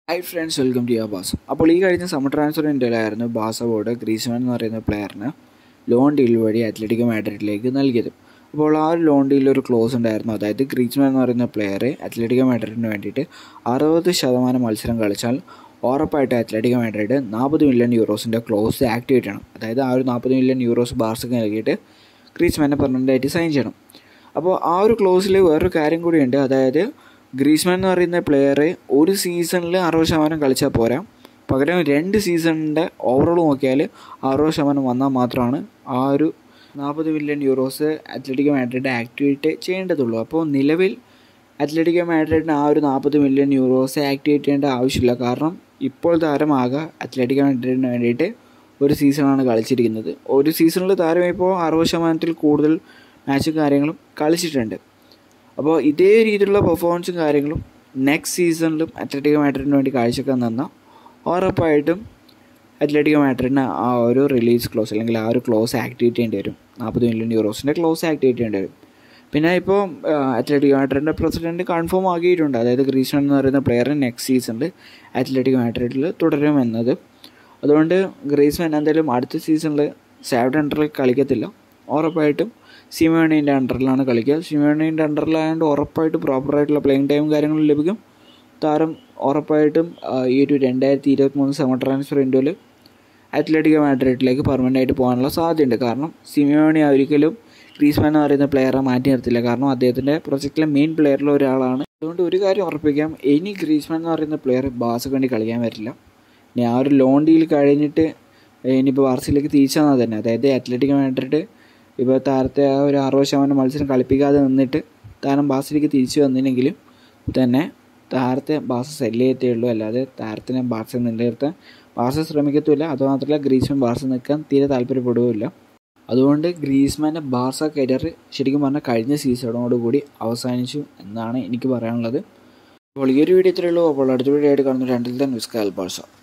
hi friends welcome to your ബാസ് അപ്പോൾ ഈ കഴിഞ്ഞ സമ്മർ ട്രാൻസ്ഫർ ഇൻ്റെയിലായിരുന്നു ബാസ ബോർഡ് ഗ്രീസ്മാൻ എന്ന് പറയുന്ന പ്ലെയറിന് ലോൺ ഡീൽ വഴി അത്ലറ്റിക്കോ മാഡ്രിഡിലേക്ക് നൽകിയത് അപ്പോൾ ആ ഒരു ലോൺ ഡീലിൽ ഒരു ക്ലോസ് ഉണ്ടായിരുന്നു അതായത് ഗ്രീസ്മാൻ എന്ന് പറയുന്ന പ്ലെയർ അത്ലറ്റിക്കോ മാഡ്രിഡിന് വേണ്ടിയിട്ട് അറുപത് ശതമാനം മത്സരം കളിച്ചാൽ ഉറപ്പായിട്ട് അത്ലറ്റിക്കോ മാഡ്രിഡ് നാൽപ്പത് മില്യൺ യൂറോസിൻ്റെ ക്ലോസ് ആക്ടിവേറ്റ് ചെയ്യണം അതായത് ആ ഒരു നാൽപ്പത് മില്യൺ യൂറോസ് ബാർസക്ക് നൽകിയിട്ട് ഗ്രീസ്മാനെ പെർമനൻ്റായിട്ട് സൈൻ ചെയ്യണം അപ്പോൾ ആ ഒരു ക്ലോസിൽ വേറൊരു കാര്യം കൂടിയുണ്ട് അതായത് ഗ്രീസ്മാൻ എന്ന് പറയുന്ന പ്ലെയർ ഒരു സീസണിൽ അറുപത് ശതമാനം കളിച്ചാൽ പോരാ പകരം രണ്ട് സീസണിൻ്റെ ഓവറോൾ നോക്കിയാൽ അറുപത് ശതമാനം വന്നാൽ മാത്രമാണ് ആ ഒരു നാൽപ്പത് million euros Atletico Madrid activate ചെയ്യേണ്ടതുള്ളൂ അപ്പോൾ നിലവിൽ അത്ലറ്റിക്കോ മാഡ്രിഡിന് ആ ഒരു നാൽപ്പത് മില്യൺ യൂറോസ് ആക്ടിവേറ്റ് ചെയ്യേണ്ട ആവശ്യമില്ല കാരണം ഇപ്പോൾ താരമാകെ അത്ലറ്റിക്കോ മാഡ്രിഡിന് വേണ്ടിയിട്ട് ഒരു സീസണാണ് കളിച്ചിരിക്കുന്നത് ഒരു സീസണിൽ താരം ഇപ്പോൾ അറുപത് ശതമാനത്തിൽ കൂടുതൽ മാച്ചും കാര്യങ്ങളും കളിച്ചിട്ടുണ്ട് അപ്പോൾ ഇതേ രീതിയിലുള്ള പെർഫോമൻസും കാര്യങ്ങളും നെക്സ്റ്റ് സീസണിലും അത്ലറ്റിക്കോ മാഡ്രിഡിന് വേണ്ടി കാഴ്ചവെക്കാൻ നിന്ന ഉറപ്പായിട്ടും അത്ലറ്റിക്കോ മാഡ്രിഡിന് ആ ഒരു റിലീസ് ക്ലോസ് അല്ലെങ്കിൽ ആ ഒരു ക്ലോസ് ആക്ടിവേറ്റ് ചെയ്യേണ്ടി വരും നാൽപ്പത് മില്യൺ യൂറോസിൻ്റെ ക്ലോസ് ആക്ടിവേറ്റ് ചെയ്യേണ്ടി വരും പിന്നെ ഇപ്പോൾ അത്ലറ്റിക്കോ മാഡ്രിഡിൻ്റെ പ്രസിഡൻറ്റ് കൺഫേം ആക്കിയിട്ടുണ്ട് അതായത് ഗ്രീസ്മൻ എന്ന് പറയുന്ന പ്ലെയർ നെക്സ്റ്റ് സീസണിൽ അത്ലറ്റിക്കോ മാഡ്രിഡിൽ തുടരുമെന്നത് അതുകൊണ്ട് ഗ്രീസ്മാൻ എന്തായാലും അടുത്ത സീസണിൽ സാവഡ് അണ്ടറിൽ കളിക്കത്തില്ല ഉറപ്പായിട്ടും സിമോണീൻ്റെ അണ്ടറിലാണ് കളിക്കുക സിമോണീൻ്റെ അണ്ടറിലായതുകൊണ്ട് ഉറപ്പായിട്ടും പ്രോപ്പറായിട്ടുള്ള പ്ലേയിങ് ടൈമും കാര്യങ്ങളും ലഭിക്കും താരം ഉറപ്പായിട്ടും ഈ ഒരു രണ്ടായിരത്തി ഇരുപത്തി മൂന്ന് സമ്മർ ട്രാൻസ്ഫർ വിൻഡോയിൽ അത്ലറ്റിക്കോ മാഡ്രിഡിലേക്ക് പെർമനൻ്റ് ആയിട്ട് പോകാനുള്ള സാധ്യതയുണ്ട് കാരണം സിമിയോണി ഒരിക്കലും ഗ്രീസ്മാൻ എന്ന് പറയുന്ന പ്ലെയറെ മാറ്റി നിർത്തില്ല കാരണം അദ്ദേഹത്തിൻ്റെ പ്രൊജക്റ്റിലെ മെയിൻ പ്ലെയറിലെ ഒരാളാണ് അതുകൊണ്ട് ഒരു കാര്യം ഉറപ്പിക്കാം ഇനി ഗ്രീസ്മാൻ എന്ന് പറയുന്ന പ്ലെയർ ബാസക്ക് വേണ്ടി കളിക്കാൻ വരില്ല ഇനി ആ ഒരു ലോൺ ഡീൽ കഴിഞ്ഞിട്ട് ഇനിയിപ്പോൾ ബാർസയിലേക്ക് തിരിച്ചു വന്നാൽ തന്നെ അതായത് അത്ലറ്റിക്കോ മാഡ്രിഡ് ഇപ്പോൾ താരത്തെ ആ ഒരു അറുപത് ശതമാനം മത്സരം കളിപ്പിക്കാതെ നിന്നിട്ട് താരം ബാസിലേക്ക് തിരിച്ചു വന്നില്ലെങ്കിലും തന്നെ താരത്തെ ബാസ സെല്ല് ചെയ്യത്തേ ഉള്ളൂ അല്ലാതെ താരത്തിനെ ബാർസ നിലനിർത്താൻ ബാർസ ശ്രമിക്കത്തുമില്ല അതുമാത്രമല്ല ഗ്രീസ്മാൻ ബാർസ നിൽക്കാൻ തീരെ താല്പര്യപ്പെടുകയില്ല അതുകൊണ്ട് ഗ്രീസ്മാൻ്റെ ബാർസ കരിയർ ശരിക്കും പറഞ്ഞാൽ കഴിഞ്ഞ സീസണോടുകൂടി അവസാനിച്ചു എന്നാണ് എനിക്ക് പറയാനുള്ളത് അപ്പോൾ ഈ ഒരു വീഡിയോ ഇത്രയേ ഉള്ളൂ അപ്പോൾ അടുത്ത വീഡിയോ ആയിട്ട് കാണുന്ന രണ്ടിൽ തന്നെ വിസ്കാൽ ബാർസ